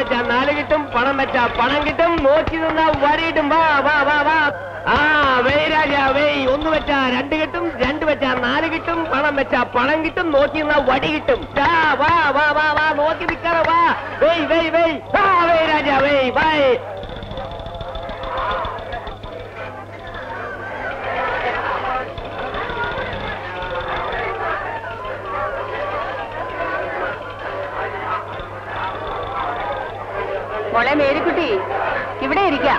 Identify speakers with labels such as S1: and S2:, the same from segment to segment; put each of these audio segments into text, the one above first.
S1: വെച്ചാ നാല് കിട്ടും പണം വെച്ചാ പണം കിട്ടും നോക്കി നിന്നാ വരി കിട്ടും വാ വാ വാ വാ ആ വെയ് രാജാ വെയ് ഒന്ന് വെച്ചാ രണ്ട് കിട്ടും രണ്ട് വെച്ചാ നാല് കിട്ടും പണം വെച്ചാ പണം കിട്ടും നോക്കി നിന്നാ വടി കിട്ടും ദാ, വാ വാ വാ വാ നോക്കി നിൽക്കാറ വാ വെയ് വെയ് വെയ് ആ വെയ് രാജാ വെയ് ബൈ
S2: മോളെ മേരിക്കുട്ടി ഇവിടെ ഇരിക്കാം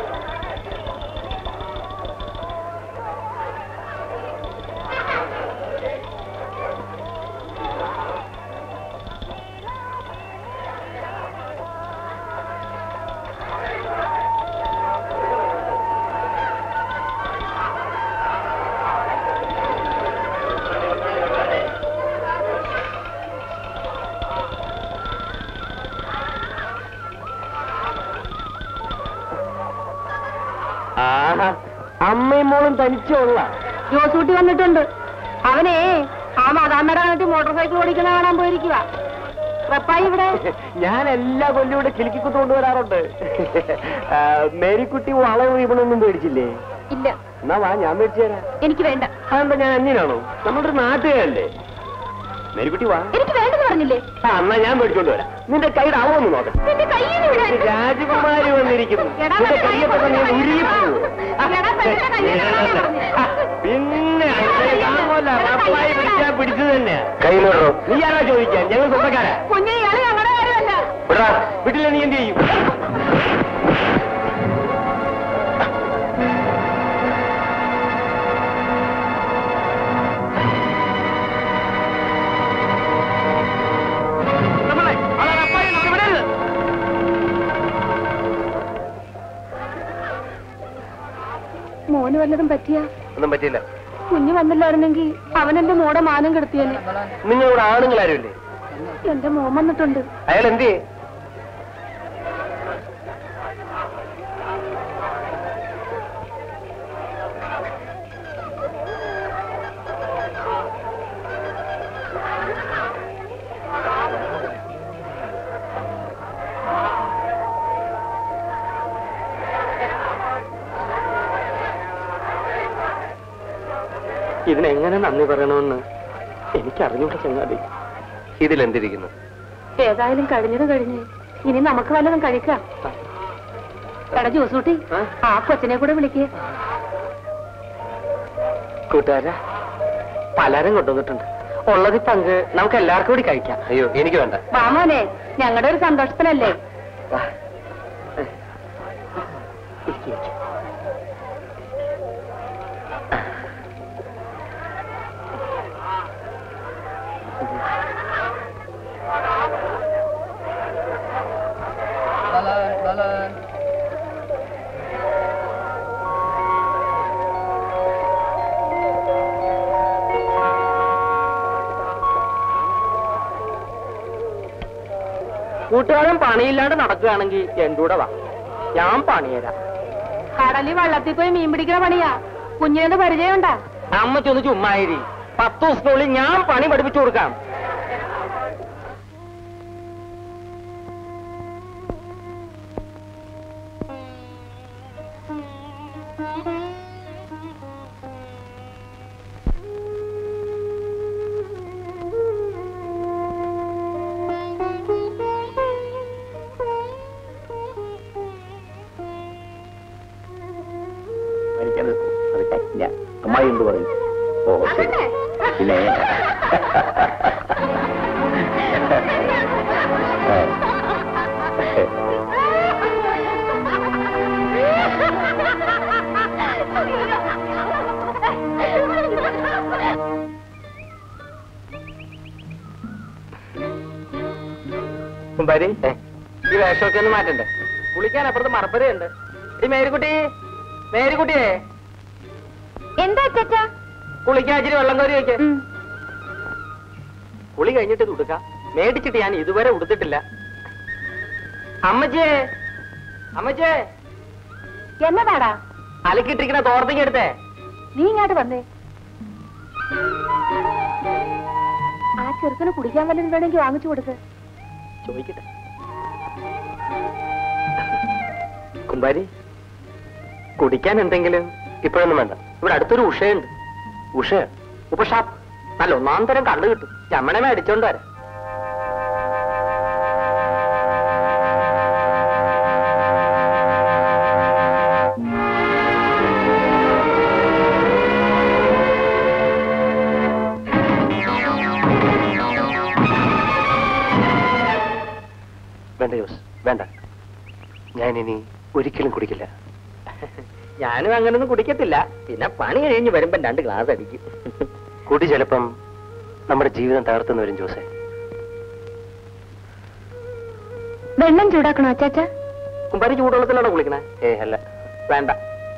S1: ആഹാ അമ്മയും മോളും തനിച്ചുള്ള
S2: ജോസൂട്ടി വന്നിട്ടുണ്ട് അവനെ ആ മതാമ്മയുടെ കാലത്ത് മോട്ടോർ സൈക്കിൾ ഓടിക്കുന്ന കാണാൻ പോയിരിക്കുക റപ്പായി ഇവിടെ
S1: ഞാൻ എല്ലാ കൊല്ലം ഇവിടെ കിലുക്കിക്കുത്ത് കൊണ്ടുവരാറുണ്ട് ആ, മേരിക്കുട്ടി വളവും ഇവണൊന്നും പേടിച്ചില്ലേ
S2: ഇല്ല
S1: എന്നാ വാ ഞാൻ മേടിച്ചു തരാം
S2: എനിക്ക് വേണ്ട
S1: അതെന്താ ഞാൻ അന്യനാണോ നമ്മുടെ ഒരു നാട്ടുകാരല്ലേ മേരിക്കുട്ടി വാ
S2: എനിക്ക് വേണ്ടെന്ന് പറഞ്ഞില്ലേ
S1: ആ എന്നാ ഞാൻ മേടിച്ചോണ്ട് വരാം നിന്റെ കൈയുടെ ആവോന്ന് നോക്കാം
S2: നിന്റെ കയ്യിൽ നിന്ന് വിടാൻ.
S1: രാജകുമാരി വന്നിരിക്കുന്നു
S2: എടാ,
S1: നിന്റെ
S2: പെട്ടെന്ന്
S1: കയ്യൊക്കെ തന്നെ
S2: കൈ
S1: ഉരുകിപ്പോവോ?
S2: എടാ, പെട്ടെന്ന് കൈ എടുക്കാൻ
S1: ആ, പിന്നെ അങ്ങനെ കാണുമല്ല റപ്പായി പിടിച്ചാ പിടിച്ചു തന്നെ കയ്യിലോട്ടോ നീ ആരാ ചോദിക്കാൻ ഞങ്ങൾ സ്വന്തക്കാരാ
S2: കുഞ്ഞെ ഇയാള് ഞങ്ങളുടെ കാര്യമല്ല
S1: വിടാ വീട്ടിലെ നീ എന്ത് ചെയ്യും നമ്മളെ, അതാ റപ്പായി, നമ്മളെ വിടരുത്.
S2: മോന് വല്ലതും പറ്റിയ
S1: ഒന്നും പറ്റിയില്ല
S2: കുഞ്ഞു വന്നില്ലായിരുന്നെങ്കിൽ അവൻ എന്റെ മോടെ മാനം കെടുത്തിയനെ
S1: നിങ്ങളിവിടെ ആണുങ്ങളാരുമില്ലേ
S2: എന്റെ മോൻ വന്നിട്ടുണ്ട്
S1: അയാൾ എന്ത് ചെയ്യും ഇതിനെങ്ങനെ നന്ദി പറയണമെന്ന് എനിക്കറിഞ്ഞൂടെ ചങ്ങാതി ഇതിലെന്തിരിക്കുന്നു
S2: ഏതായാലും കഴിഞ്ഞത് കഴിഞ്ഞ് ഇനി നമുക്ക് വല്ലതും കഴിക്കാം എടാ ജോസൂട്ടി
S1: ആ?
S2: ആ കൊച്ചിനെ കൂടെ വിളിക്കേ
S1: കൂട്ടുകാര പലരും കൊണ്ടുവന്നിട്ടുണ്ട് ഉള്ളത് പങ്ക് നമുക്ക് എല്ലാവർക്കും കൂടി കഴിക്കാം അയ്യോ എനിക്ക് വേണ്ട
S2: വാമോനെ ഞങ്ങളുടെ ഒരു സന്തോഷത്തിനല്ലേ
S1: കൂട്ടുകാരൻ പണിയില്ലാണ്ട് നടക്കുകയാണെങ്കിൽ എന്റെ കൂടെ വാ ഞാൻ പണിയരാം
S2: കടലിൽ വള്ളത്തിൽ പോയി മീൻ പിടിക്കുന്ന പണിയാ കുഞ്ഞിനെന്ത് പരിചയമുണ്ടാ
S1: അമ്മച്ചൊന്ന് ചുമ്മായിരി പത്ത് ദിവസത്തിനുള്ളിൽ ഞാൻ പണി പഠിപ്പിച്ചു കൊടുക്കാം
S3: കഴിക്കരുത് അത് കഴിക്കില്ല അമ്മായി എന്ത് പറയും ഓ ശരി പിന്നെ
S1: വരി ഈ വേഷമൊക്കെ ഒന്ന് മാറ്റണ്ടേ കുളിക്കാൻ അപ്പുറത്ത് മറപ്പരയുണ്ട് ഈ മേരിക്കുട്ടി മേരിക്കുട്ടിയെ
S2: എന്താ ചേച്ചാ
S1: കുളിക്കാൻ ഇച്ചിരി വെള്ളം കോരി വെക്ക് കുളി കഴിഞ്ഞിട്ട് ഇത് ഉടുക്കാം മേടിച്ചിട്ട് ഞാൻ ഇതുവരെ ഉടുത്തിട്ടില്ല അമ്മച്ചിയെ അമ്മച്ചിയെ
S2: എന്നതാടാ
S1: അലക്കിട്ടിരിക്കുന്ന തോർത്തിക്ക് എടുത്തേ
S2: നീ ഇങ്ങോട്ട് വന്നേ ആ ചെറുക്കന് കുടിക്കാൻ വല്ലതും വേണമെങ്കിൽ വാങ്ങിച്ചു കൊടുക്ക്
S1: ചോദിക്കട്ടെ
S3: കുമ്പാരി കുടിക്കാൻ എന്തെങ്കിലും ഇപ്പോഴൊന്നും വേണ്ട ഇവിടെ അടുത്തൊരു ഉഷയുണ്ട് ഉഷ ഉപഷാപ്പ് നല്ല ഒന്നാം തരം കള്ളു കിട്ടും ചമ്മണ മേടിച്ചോണ്ട് വരാം
S1: വേണ്ട ജോസ് വേണ്ട ഞാൻ ഇനി ഒരിക്കലും കുടിക്കില്ല
S3: ഞാനും അങ്ങനൊന്നും കുടിക്കത്തില്ല പിന്നെ പണി കഴിഞ്ഞ് വരുമ്പോ രണ്ട് ഗ്ലാസ് അടിക്കും
S1: കുടി ചിലപ്പം നമ്മുടെ ജീവിതം തകർത്തുന്ന വരും ജോസെ
S2: വെള്ളം ചൂടാക്കണോ അച്ചാച്ച
S3: കുമ്പാരി ചൂടുവെള്ളത്തിലാണോ കുളിക്കണേ
S1: ഏ അല്ല
S3: വേണ്ട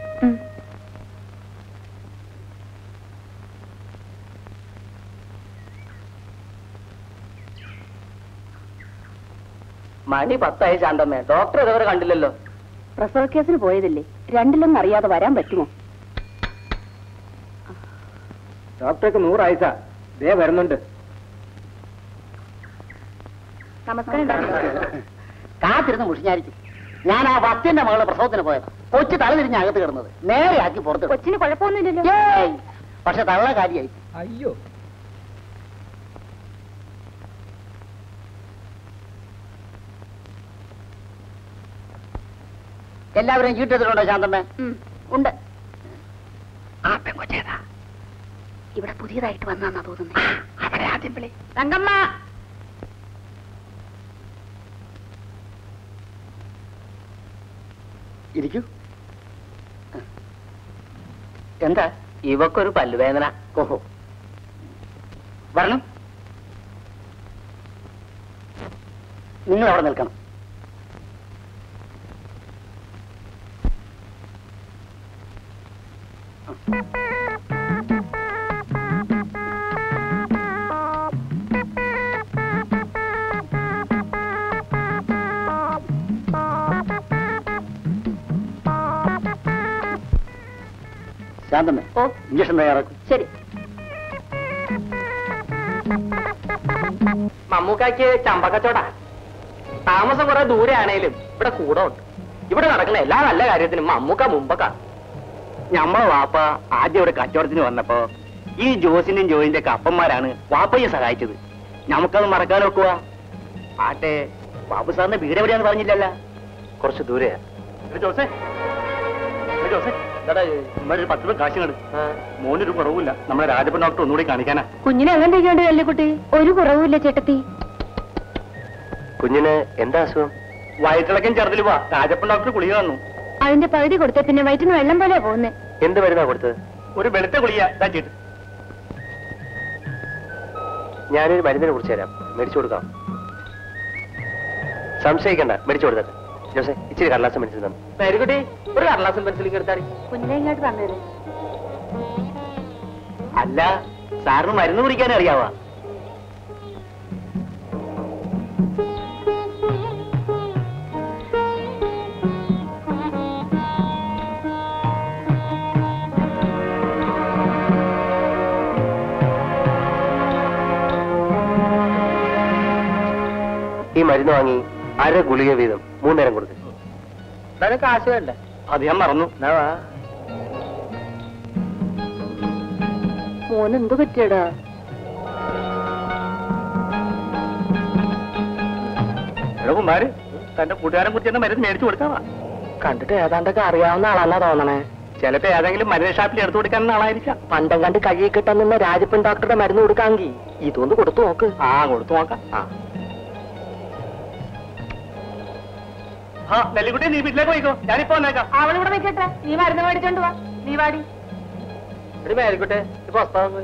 S3: മണി പത്തായി ശാന്തമ്മേ ഡോക്ടർ ഇതുവരെ കണ്ടില്ലല്ലോ
S2: പ്രസവ കേസിന് പോയതല്ലേ രണ്ടിലൊന്നും അറിയാതെ വരാൻ പറ്റുമോ
S3: ഡോക്ടർക്ക് നൂറായിസ ദേ വരുന്നുണ്ട്
S2: നമസ്കാരം ഡോക്ടർ
S4: കാത്തിരുന്ന് മുഷിഞ്ഞായിരിക്കും ഞാൻ ആ വത്യന്റെ മകളെ പ്രസവത്തിന് പോയത് കൊച്ചു തല തിരിഞ്ഞ് അകത്ത് കിടന്നത് നേരെ ആക്കി പുറത്ത് ഇട്ടു.
S2: കൊച്ചിന് കുഴപ്പമൊന്നുമില്ലല്ലോ
S4: ഏയ്! പക്ഷെ തള്ള കാര്യായി
S3: അയ്യോ
S4: എല്ലാവരെയും ചീട്ടെടുത്തിട്ടുണ്ടോ ശാന്തമ്മേ
S2: ഉം, ഉണ്ട്
S4: ആ പെങ്കൊച്ചേതാ
S2: ഇവിടെ പുതിയതായിട്ട് വന്നാന്നാ തോന്നുന്നത്
S4: അവരെ ആദ്യം വിളി
S2: തങ്കമ്മ
S4: ഇരിക്കൂ എന്താ
S3: ഇവക്കൊരു പല്ലുവേദന
S4: ഓഹോ വരണം നിങ്ങൾ അവിടെ നിൽക്കണം ശാന്തമ്മേ
S2: ഓ
S4: ഇഞ്ചക്ഷൻ തയ്യാറാക്കും
S2: ശരി
S3: മമ്മൂക്കാക്ക് ചമ്പക്കച്ചോടാ താമസം കുറെ ദൂരെ ആണേലും ഇവിടെ കൂടെ ഉണ്ട് ഇവിടെ നടക്കുന്ന എല്ലാ നല്ല കാര്യത്തിനും മമ്മൂക്ക മുമ്പക്കാ ഞമ്മളെ വാപ്പ ആദ്യം ഇവിടെ കച്ചവടത്തിന് വന്നപ്പോ ഈ ജോസിന്റെയും ജോയിന്റെ ഒക്കെ അപ്പന്മാരാണ് വാപ്പയെ സഹായിച്ചത് നമുക്കത് മറക്കാൻ വെക്കുക ആട്ടെ ബാബു സാറിന്റെ വീട് എവിടെയാന്ന് പറഞ്ഞില്ലല്ലോ
S1: കുറച്ച് ദൂരെയാ
S4: ജോസേ ജോസേ ഒരു പത്ത് രൂപ കാശ് കണ്ട് മോനൊരു കുറവില്ല നമ്മുടെ രാജപ്പൻ ഡോക്ടർ ഒന്നുകൂടി കാണിക്കാനാ
S2: കുഞ്ഞിനെ എങ്ങനെയൊക്കെയുണ്ട് കല്ലുകുട്ടി ഒരു കുറവുമില്ല ചേട്ടത്തി
S1: കുഞ്ഞിന് എന്താ അസുഖം
S4: വയറ്റിളക്കം ചെറുതിൽ പോവാ രാജപ്പൻ ഡോക്ടർ ഗുളിക തന്നു
S2: അതിന്റെ പകുതി കൊടുത്ത പിന്നെ വയറ്റിന് വെള്ളം പോലെയാ പോകുന്നേ
S1: എന്ത് മരുന്നാ കൊടുത്തത്
S4: ഒരു വെളുത്ത ഗുളിക ഇതാക്കിയിട്ട്
S1: ഞാനൊരു മരുന്നിനെ കുറിച്ച് തരാം മേടിച്ചു കൊടുക്കാം സംശയിക്കണ്ട മേടിച്ചു കൊടുത്തട്ടെ ജോസെ ഇച്ചിരി കടലാസം മേടിച്ചു തന്നെ
S3: പേരുകുട്ടി ഒരു കടലാസം പെൻസിലും എടുത്താടി
S2: കുഞ്ഞിനെ ഇങ്ങോട്ട് തന്നത്
S4: അല്ല സാറിന് മരുന്ന് കുടിക്കാൻ അറിയാവാ
S1: ഈ മരുന്ന് വാങ്ങി അര ഗുളിക വീതം മൂന്നേരം കൊടുത്തു
S3: എന്തായാലും കാശ് വേണ്ടേ
S4: അത് ഞാൻ മറന്നു
S2: മോന് എന്ത് പറ്റിയടാ
S4: എടാ കുമാര് തന്റെ കൂട്ടുകാരൻ കുറിച്ച് തന്നെ മരുന്ന് മേടിച്ചു കൊടുക്കാവാ
S3: കണ്ടിട്ട് ഏതാണ്ടൊക്കെ അറിയാവുന്ന ആളാന്നാ തോന്നണേ
S4: ചിലപ്പോ ഏതെങ്കിലും മരുന്ന് ഷാപ്പിൽ എടുത്തു കൊടുക്കാൻ ആളായിരിക്കാം
S3: പണ്ടം കണ്ട് കയ്യിൽ കിട്ടാൻ നിന്ന രാജപ്പൻ ഡോക്ടറുടെ മരുന്ന് കൊടുക്കാമെങ്കിൽ ഇതൊന്ന് കൊടുത്തു നോക്ക്
S4: ആ കൊടുത്തു നോക്കാം
S3: ആ
S4: ആ നെല്ലിക്കുട്ടി നീ വീട്ടിലേക്ക് പോയിക്കോ ഞാനിപ്പോ വന്നേക്കാം
S2: അവളിവിടെ നിൽക്കട്ടെ നീ മരുന്ന് മേടിച്ചോണ്ട് വാ നീ വാടി
S3: ഒരു മേരിക്കട്ടെ ഇപ്പൊ വസ്താവ്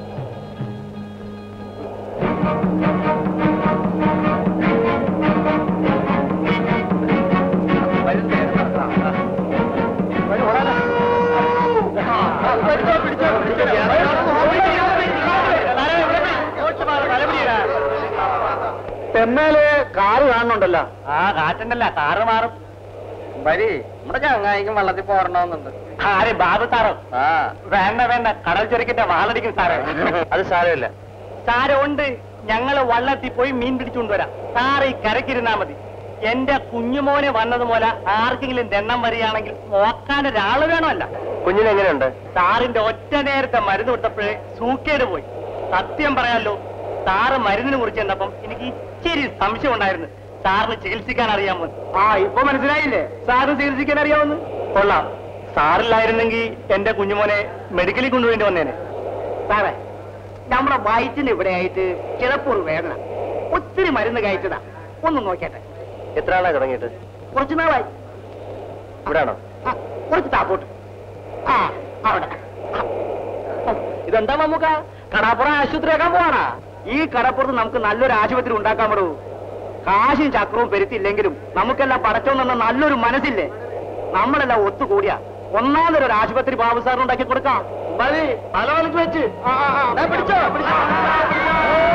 S4: എന്നാല് കാറ് കാണുന്നുണ്ടല്ലോ ആ കാറ്റുണ്ടല്ല കാറ് മാറും
S3: വരി നമ്മുടെ ചങ്ങായിക്കും വെള്ളത്തിൽ പോരണമെന്നുണ്ട്
S4: ആര് ബാബു സാറോ
S3: ആ
S4: വേണ്ട വേണ്ട കടൽ ചൊരിക്കിന്റെ വാളടിക്കും സാറേ
S1: അത് സാരമില്ല
S4: സാരം ഉണ്ട് ഞങ്ങള് വള്ളത്തിൽ പോയി മീൻ പിടിച്ചുകൊണ്ട് വരാം സാറ് ഈ കരക്കിരുന്നാ മതി എന്റെ കുഞ്ഞുമോനെ വന്നതുപോലെ ആർക്കെങ്കിലും ദണ്ണം വരികയാണെങ്കിൽ നോക്കാൻ ഒരാൾ വേണമല്ല
S1: കുഞ്ഞിനെങ്ങനെയുണ്ട്
S4: സാറിന്റെ ഒറ്റ നേരത്തെ മരുന്ന് കൊടുത്തപ്പോഴേ സൂക്കേട് പോയി സത്യം പറയാലോ സാറ് മരുന്നിനെ കുറിച്ച് കണ്ടപ്പം എനിക്ക് ഇച്ചിരി സംശയം ഉണ്ടായിരുന്നു സാറിന് ചികിത്സിക്കാൻ അറിയാമോ
S3: ആ ഇപ്പൊ മനസ്സിലായില്ലേ സാറിന് ചികിത്സിക്കാൻ അറിയാവുന്ന
S4: കൊള്ളാം സാറില്ലായിരുന്നെങ്കിൽ എന്റെ കുഞ്ഞുമോനെ മെഡിക്കലിൽ കൊണ്ടുവേണ്ടി വന്നേനെ
S3: സാറേ നമ്മുടെ വയറ്റിന് ഇവിടെ ആയിട്ട് ചിലപ്പോൾ ഒരു വേദന ഒത്തിരി മരുന്ന് കഴിച്ചതാ ഒന്ന് നോക്കട്ടെ
S1: എത്ര ആളായി തുടങ്ങിയിട്ട്
S3: കുറച്ചു നാളായി
S1: ഇവിടാണോ
S3: ആ, കുറച്ച് താപ്പോട്ട് ആ അവിടെ ഇതെന്താ മമ്മൂക്ക കടാപ്പുറം ആശുപത്രിയാക്കാൻ പോവാണാ ഈ കടപ്പുറത്ത് നമുക്ക് നല്ലൊരു ആശുപത്രി ഉണ്ടാക്കാൻ പറ്റൂ കാശും ചക്രവും പെരുത്തില്ലെങ്കിലും നമുക്കെല്ലാം പടച്ചോ നിന്ന നല്ലൊരു മനസ്സില്ലേ നമ്മളെല്ലാം ഒത്തുകൂടിയ ഒന്നാമതൊരു ഒരു ആശുപത്രി ബാബു സാറിന് ഉണ്ടാക്കി കൊടുക്കാം മതി പല വെച്ച് പിടിച്ചോ പിടിച്ചോ